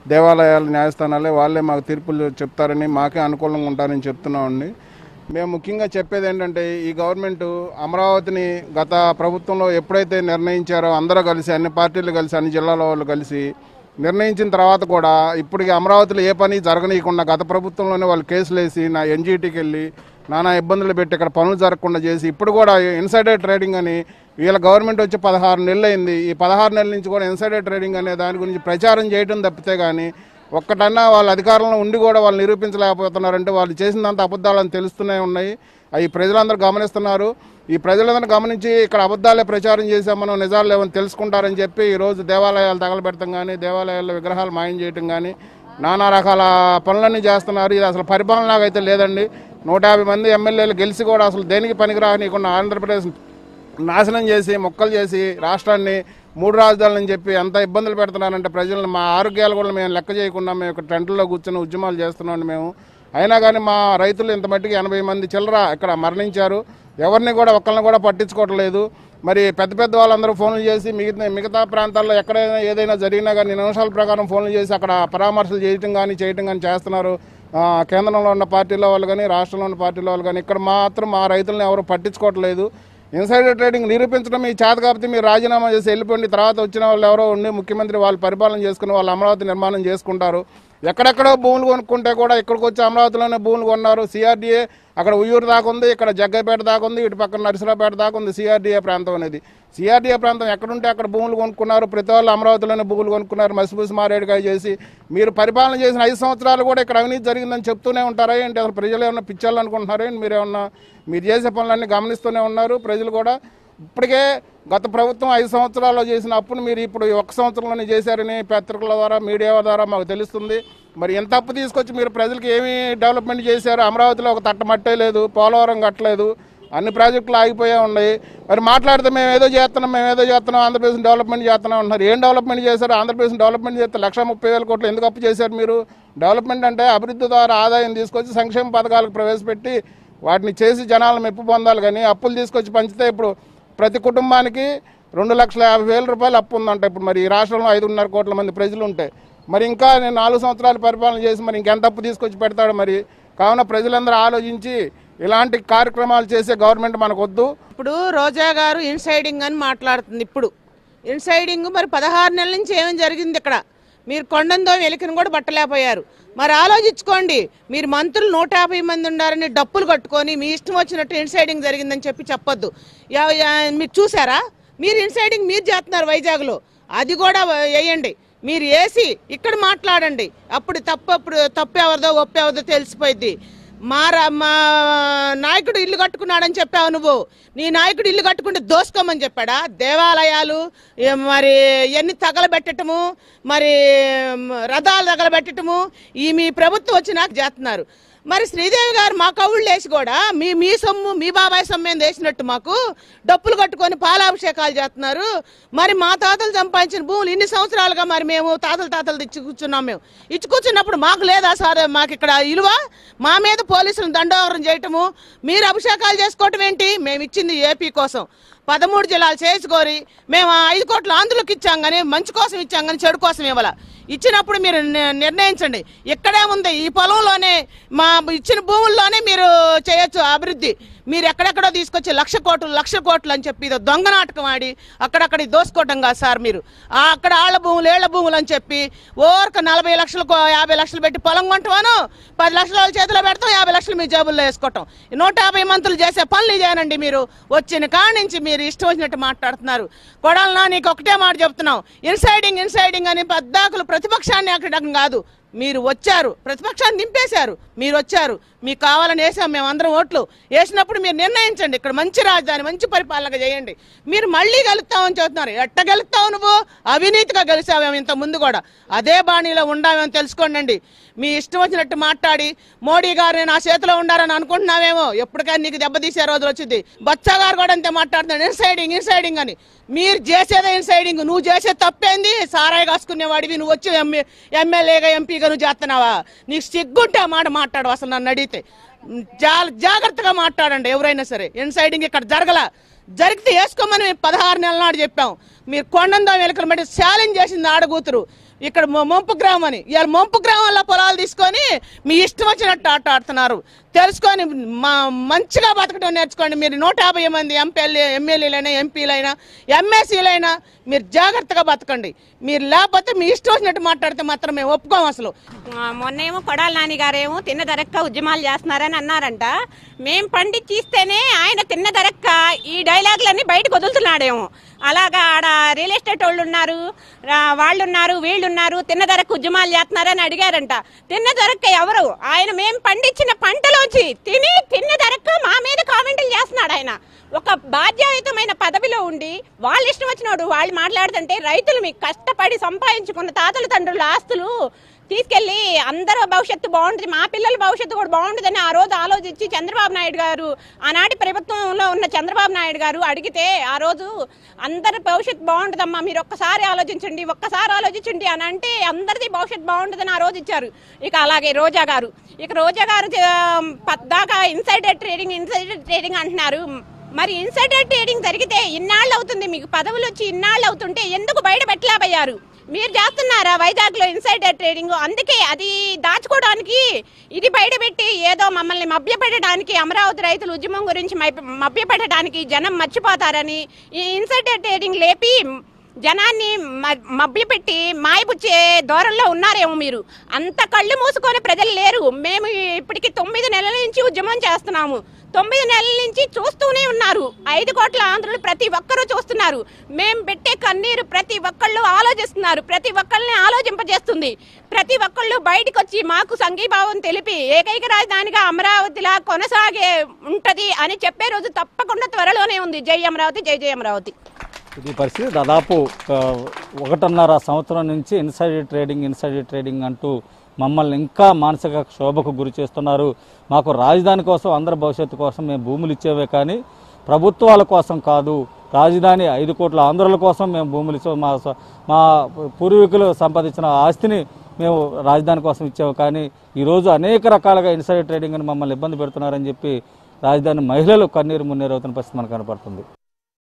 దేవాలయాలు న్యాయస్థానాలే వాళ్ళే మాకు తీర్పులు చెప్తారని మాకే అనుకూలంగా ఉంటారని చెప్తున్నామండి మేము ముఖ్యంగా చెప్పేది ఏంటంటే ఈ గవర్నమెంట్ అమరావతిని గత ప్రభుత్వంలో ఎప్పుడైతే నిర్ణయించారో అందరూ కలిసి అన్ని పార్టీలు కలిసి అన్ని జిల్లాల వాళ్ళు కలిసి నిర్ణయించిన తర్వాత కూడా ఇప్పటికి అమరావతిలో ఏ పని జరగనీయకుండా గత ప్రభుత్వంలోనే వాళ్ళు కేసులు వేసి నా ఎన్జీటీకి వెళ్ళి నానా ఇబ్బందులు పెట్టి ఇక్కడ పనులు జరగకుండా చేసి ఇప్పుడు కూడా ఇన్సైడర్ ట్రేడింగ్ అని వీళ్ళ గవర్నమెంట్ వచ్చి పదహారు నెలలు అయింది ఈ పదహారు నెలల నుంచి కూడా ఇన్సైడర్ ట్రేడింగ్ అనే దాని గురించి ప్రచారం చేయడం తప్పితే కానీ ఒక్కటన్నా వాళ్ళ అధికారంలో ఉండి కూడా వాళ్ళు నిరూపించలేకపోతున్నారంటే వాళ్ళు చేసినంత అబద్ధాలని తెలుస్తూనే ఉన్నాయి అవి ప్రజలందరూ గమనిస్తున్నారు ఈ ప్రజలందరూ గమనించి ఇక్కడ అబద్ధాలే ప్రచారం చేసాం మనం నిజాలు లేవని తెలుసుకుంటారని చెప్పి ఈరోజు దేవాలయాలు తగలబెడతాం కానీ దేవాలయాల్లో విగ్రహాలు మాయం చేయటం కానీ నానా రకాల పనులన్నీ చేస్తున్నారు ఇది అసలు పరిపాలనలాగా అయితే లేదండి నూట యాభై మంది ఎమ్మెల్యేలు గెలిచి కూడా అసలు దేనికి పనికిరానికుండా ఆంధ్రప్రదేశ్ నాశనం చేసి మొక్కలు చేసి రాష్ట్రాన్ని మూడు రాజధానులని చెప్పి ఎంత ఇబ్బందులు పెడుతున్నారంటే ప్రజలను మా ఆరోగ్యాలు కూడా మేము లెక్క చేయకుండా మేము ఇక్కడ టెంట్లో కూర్చొని ఉద్యమాలు చేస్తున్నాం మేము అయినా కానీ మా రైతులు ఇంత మట్టికి ఎనభై మంది చిల్లర ఇక్కడ మరణించారు ఎవరిని కూడా ఒక్కరిని కూడా పట్టించుకోవట్లేదు మరి పెద్ద పెద్ద వాళ్ళందరూ ఫోన్లు చేసి మిగతా మిగతా ప్రాంతాల్లో ఎక్కడైనా ఏదైనా జరిగినా కానీ నిమిషాల ప్రకారం ఫోన్లు చేసి అక్కడ పరామర్శలు చేయటం కానీ చేయటం కానీ చేస్తున్నారు ఆ, కేంద్రంలో ఉన్న పార్టీల వాళ్ళు కానీ రాష్ట్రంలో ఉన్న పార్టీల వాళ్ళు కానీ ఇక్కడ మాత్రం మా రైతులను ఎవరు పట్టించుకోవట్లేదు ఇన్సైడర్ ట్రేడింగ్ నిరూపించడం మీ చేత కాకపోతే మీరు రాజీనామా చేసి వెళ్ళిపోండి తర్వాత వచ్చిన వాళ్ళు ఎవరో ఉండి ముఖ్యమంత్రి వాళ్ళు పరిపాలన చేసుకుని వాళ్ళు అమరావతి నిర్మాణం చేసుకుంటారు ఎక్కడెక్కడో భూములు కొనుక్కుంటే కూడా ఇక్కడికి వచ్చి అమరావతిలోనే భూములు కొన్నారు సిఆర్డీఏ అక్కడ ఉయ్యూరు దాకా ఉంది ఇక్కడ జగ్గైపేట దాకా ఉంది ఇటు పక్కన నరసరాపేట దాకా ఉంది సిఆర్డీఏ ప్రాంతం అనేది సిఆర్డీఏ ప్రాంతం ఎక్కడుంటే అక్కడ భూములు కొనుక్కున్నారు ప్రతి వాళ్ళు అమరావతిలోనే భూములు కొనుక్కున్నారు మసిపూసి మారేడుకాయ చేసి మీరు పరిపాలన చేసిన ఐదు సంవత్సరాలు కూడా ఇక్కడ అవినీతి జరిగిందని చెప్తూనే ఉంటారా ఏంటి అసలు ప్రజలు ఏమన్నా పిచ్చాలు అనుకుంటున్నారా ఏంటి మీరేమన్నా మీరు చేసే పనులన్నీ గమనిస్తూనే ఉన్నారు ప్రజలు కూడా ఇప్పటికే గత ప్రభుత్వం ఐదు సంవత్సరాల్లో చేసిన అప్పును మీరు ఇప్పుడు ఈ ఒక్క సంవత్సరంలోనే చేశారని పత్రికల ద్వారా మీడియా ద్వారా మాకు తెలుస్తుంది మరి ఎంత అప్పు తీసుకొచ్చి మీరు ప్రజలకు ఏమి డెవలప్మెంట్ చేశారు అమరావతిలో ఒక తట్ట మట్టే లేదు పోలవరం కట్టలేదు అన్ని ప్రాజెక్టులు ఆగిపోయే ఉన్నాయి మరి మాట్లాడితే మేము ఏదో చేస్తున్నాం మేము ఏదో చేస్తున్నాం ఆంధ్రప్రదేశ్ డెవలప్మెంట్ చేస్తున్నాం అంటున్నారు ఏం డెవలప్మెంట్ చేశారు ఆంధ్రప్రదేశ్ డెవలప్మెంట్ చేస్తే లక్ష ముప్పై వేల కోట్లు ఎందుకు అప్పు చేశారు మీరు డెవలప్మెంట్ అంటే అభివృద్ధి ద్వారా ఆదాయం తీసుకొచ్చి సంక్షేమ పథకాలకు ప్రవేశపెట్టి వాటిని చేసి జనాలు మెప్పు పొందాలి కానీ అప్పులు తీసుకొచ్చి పంచితే ఇప్పుడు ప్రతి కుటుంబానికి రెండు లక్షల యాభై వేల రూపాయలు అప్పు ఉందంట ఇప్పుడు మరి ఈ రాష్ట్రంలో ఐదున్నర కోట్ల మంది ప్రజలు ఉంటే మరి ఇంకా నేను నాలుగు సంవత్సరాలు పరిపాలన చేసి మరి ఇంకెంత అప్పు తీసుకొచ్చి పెడతాడు మరి కావున ప్రజలందరూ ఆలోచించి ఇలాంటి కార్యక్రమాలు చేసే గవర్నమెంట్ మనకు వద్దు ఇప్పుడు రోజా గారు ఇన్సైడింగ్ అని మాట్లాడుతుంది ఇప్పుడు ఇన్సైడింగ్ మరి పదహారు నెలల నుంచి ఏమేమి జరిగింది ఇక్కడ మీరు కొండందో వెలికిని కూడా పట్టలేకపోయారు మరి ఆలోచించుకోండి మీరు మంత్రులు నూట యాభై మంది ఉండారని డప్పులు కట్టుకొని మీ ఇష్టం వచ్చినట్టు ఇన్సైడింగ్ జరిగిందని చెప్పి చెప్పొద్దు యా- యా- మీరు చూసారా మీరు ఇన్సైడింగ్ మీరు చేస్తున్నారు వైజాగ్లో అది కూడా వేయండి మీరు వేసి ఇక్కడ మాట్లాడండి అప్పుడు తప్పు అప్పుడు తప్పు ఎవరిదో ఒప్పు ఎవరిదో తెలిసిపోయింది మా రా- మా నాయకుడు ఇల్లు కట్టుకున్నాడని చెప్పావు నువ్వు నీ నాయకుడు ఇల్లు కట్టుకుంటే దోసుకోమని చెప్పాడా దేవాలయాలు ఏ మరి ఎన్ని తగలబెట్టటము మరి మ్, రథాలు తగలబెట్టటము ఈ మీ ప్రభుత్వం వచ్చి నాకు చేస్తున్నారు మరి శ్రీదేవి గారు మా కవుళ్ళు వేసి కూడా మీ మీ సొమ్ము మీ బాబాయ్ సొమ్ము మీద వేసినట్టు మాకు డప్పులు కట్టుకొని పాలాభిషేకాలు చేస్తున్నారు మరి మా తాతలు సంపాదించిన భూములు ఇన్ని సంవత్సరాలుగా మరి మేము తాతలు తాతలు ఇచ్చి కూర్చున్నాం మేము ఇచ్చి కూర్చున్నప్పుడు మాకు లేదా సార్ మాకు ఇక్కడ ఇలువ మా మీద పోలీసులను దండోవరం చేయటము మీరు అభిషేకాలు చేసుకోవటం ఏంటి మేము ఇచ్చింది ఏపీ కోసం పదమూడు జిల్లాలు చేసుకోరి మేము ఆ ఐదు కోట్ల ఆంధ్రులకు ఇచ్చాం కానీ మంచి కోసం ఇచ్చాం కానీ చెడు కోసం ఇవ్వాల ఇచ్చినప్పుడు మీరు ని- నిర్ణయించండి ఇక్కడే ఉంది ఈ పొలంలోనే మా ఇచ్చిన భూముల్లోనే మీరు చేయొచ్చు అభివృద్ధి మీరు ఎక్కడెక్కడో తీసుకొచ్చి లక్ష కోట్లు లక్ష కోట్లు అని చెప్పి ఇదో దొంగ నాటకం ఆడి అక్కడక్కడ దోసుకోవటం కాదు సార్ మీరు ఆ అక్కడ ఆళ్ల భూములు ఏళ్ల భూములు అని చెప్పి ఓరక నలభై లక్షలు కో- యాభై లక్షలు పెట్టి పొలం కొంటాను పది లక్షల వాళ్ళ చేతిలో పెడతాం యాభై లక్షలు మీ జేబుల్లో వేసుకోవటం ఈ నూట యాభై మంత్రులు చేసే పనులు ఇదేనండి మీరు వచ్చిన కాడి నుంచి మీరు ఇష్టం వచ్చినట్టు మాట్లాడుతున్నారు కొడాలనా నీకు ఒకటే మాట చెప్తున్నాం ఇన్సైడింగ్ ఇన్సైడింగ్ అని పద్దాకులు ప్రతిపక్షాన్ని అక్కడం కాదు మీరు వచ్చారు ప్రతిపక్షాన్ని దింపేశారు మీరు వచ్చారు మీకు కావాలని వేసాం మేము అందరం ఓట్లు వేసినప్పుడు మీరు నిర్ణయించండి ఇక్కడ మంచి రాజధాని మంచి పరిపాలన చేయండి మీరు మళ్ళీ గెలుస్తామని చెబుతున్నారు ఎట్ట గెలుస్తావు నువ్వు అవినీతిగా గెలిచావేమో ఇంత ముందు కూడా అదే బాణీలో ఉండామేమో తెలుసుకోండి మీ ఇష్టం వచ్చినట్టు మాట్లాడి మోడీ గారు నా చేతిలో ఉండారని అనుకుంటున్నావేమో ఎప్పటికైనా నీకు దెబ్బతీసే రోజులు వచ్చింది బచ్చా గారు కూడా అంతే మాట్లాడుతున్నాడు ఇన్సైడింగ్ ఇన్సైడింగ్ అని మీరు చేసేదే ఇన్సైడింగ్ నువ్వు చేసే తప్పేంది సారాయి కాసుకునేవాడివి నువ్వు వచ్చి ఎమ్మె ఎమ్మెల్యేగా ఎంపీగా నువ్వు చేస్తున్నావా నీకు సిగ్గుంటే ఆ మాట మాట్లాడు అసలు నన్ను అడిగితే జా- జాగ్రత్తగా మాట్లాడండి ఎవరైనా సరే ఇన్సైడింగ్ ఇక్కడ జరగల జరిగితే వేసుకోమని మేము పదహారు నెలల నాడు చెప్పాం మీరు కొండందో వెలుకల మట్టి ఛాలెంజ్ చేసింది ఆడగూతురు ఇక్కడ మొ- ముంపు గ్రామం అని ఇవాళ ముంపు గ్రామంలో పొలాలు తీసుకొని మీ ఇష్టం వచ్చినట్టు ఆట ఆడుతున్నారు తెలుసుకొని మా మంచిగా బతకడం నేర్చుకోండి మీరు నూట యాభై మంది ఎంపీఎల్ ఎమ్మెల్యేలైనా ఎంపీలైనా ఎంఎస్సీలైనా మీరు జాగ్రత్తగా బతకండి మీరు లేకపోతే మీ ఇష్టం వచ్చినట్టు మాట్లాడితే మాత్రం మేము ఒప్పుకోం అసలు ఆ, మొన్నేమో కొడాల నాని గారేమో తిన్న ధరక్క ఉద్యమాలు చేస్తున్నారని అన్నారంట మేం పండించి ఇస్తేనే ఆయన తిన్న ధరక్క ఈ డైలాగులన్నీ బయటకు వదులుతున్నాడేమో అలాగా ఆడ రియల్ ఎస్టేట్ వాళ్ళు ఉన్నారు రా- వాళ్ళు ఉన్నారు వీళ్ళు ఉన్నారు తిన్న ధరకు ఉద్యమాలు చేస్తున్నారని అడిగారంట తిన్న ధరక్క ఎవరు ఆయన మేం పండించిన పంటలోంచి తిని తిన్న ధరక్క మా మీద కామెంట్లు చేస్తున్నాడు ఆయన ఒక బాధ్యయుతమైన పదవిలో ఉండి వాళ్ళు ఇష్టం వచ్చినోడు వాళ్ళు మాట్లాడుతుంటే రైతులు మీకు కష్టపడి సంపాదించుకున్న తాతల తండ్రుల ఆస్తులు తీసుకెళ్లి అందరూ భవిష్యత్తు బాగుంటుంది మా పిల్లల భవిష్యత్తు కూడా బాగుంటుందని ఆ రోజు ఆలోచించి చంద్రబాబు నాయుడు గారు ఆనాటి ప్రభుత్వంలో ఉన్న చంద్రబాబు నాయుడు గారు అడిగితే ఆ రోజు అందరి భవిష్యత్తు బాగుంటుందమ్మా మీరు ఒక్కసారి ఆలోచించండి ఒక్కసారి ఆలోచించండి అని అంటే అందరిది భవిష్యత్తు బాగుంటుందని ఆ రోజు ఇచ్చారు ఇక అలాగే రోజా గారు ఇక రోజా గారు ఆ, పద్దాకా ఇన్సైడర్ ట్రేడింగ్ ఇన్సైడర్ ట్రేడింగ్ అంటున్నారు మరి ఇన్సైడర్ ట్రేడింగ్ జరిగితే ఇన్నాళ్ళు అవుతుంది మీకు పదవులు వచ్చి ఇన్నాళ్ళు అవుతుంటే ఎందుకు బయట పెట్టలేకపోయారు మీరు చేస్తున్నారా వైజాగ్ లో ఇన్సైడర్ ట్రేడింగ్ అందుకే అది దాచుకోవడానికి ఇది బయట పెట్టి ఏదో మమ్మల్ని మభ్యపెట్టడానికి అమరావతి రైతుల ఉద్యమం గురించి మభ్య- మభ్యపెట్టడానికి జనం మర్చిపోతారని ఈ ఇన్సైడర్ ట్రేడింగ్ లేపి జనాన్ని మ- మభ్యపెట్టి మాయపుచ్చే దూరంలో ఉన్నారేమో మీరు అంత కళ్ళు మూసుకొని ప్రజలు లేరు మేము ఇప్పటికి తొమ్మిది నెలల నుంచి ఉద్యమం చేస్తున్నాము తొమ్మిది నెలల నుంచి చూస్తూనే ఉన్నారు ఐదు కోట్ల ఆంధ్రులు ప్రతి ఒక్కరూ చూస్తున్నారు మేము పెట్టే కన్నీరు ప్రతి ఒక్కళ్ళు ఆలోచిస్తున్నారు ప్రతి ఒక్కళ్ళని ఆలోచింపజేస్తుంది ప్రతి ఒక్కళ్ళు బయటకు వచ్చి మాకు సంఘీభావం తెలిపి ఏకైక రాజధానిగా అమరావతిలా కొనసాగే ఉంటది అని చెప్పే రోజు తప్పకుండా త్వరలోనే ఉంది జై అమరావతి జై జై అమరావతి ఇది పరిస్థితి దాదాపు ఆ, ఒకటిన్నర సంవత్సరం నుంచి ఇన్సైడ్ ట్రేడింగ్ ఇన్సైడ్ ట్రేడింగ్ అంటూ మమ్మల్ని ఇంకా మానసిక క్షోభకు గురి చేస్తున్నారు మాకు రాజధాని కోసం అందరి భవిష్యత్తు కోసం మేము భూములు ఇచ్చేవే కానీ ప్రభుత్వాల కోసం కాదు రాజధాని ఐదు కోట్ల ఆంధ్రుల కోసం మేము భూములు ఇచ్చాము మా స- మా పూర్వీకులు సంపాదించిన ఆస్తిని మేము రాజధాని కోసం ఇచ్చాము కానీ ఈరోజు అనేక రకాలుగా ఇన్సైడ్ ట్రేడింగ్ అని మమ్మల్ని ఇబ్బంది పెడుతున్నారని చెప్పి రాజధాని మహిళలు కన్నీరు మున్నీరు అవుతున్న పరిస్థితి మనకు కనపడుతుంది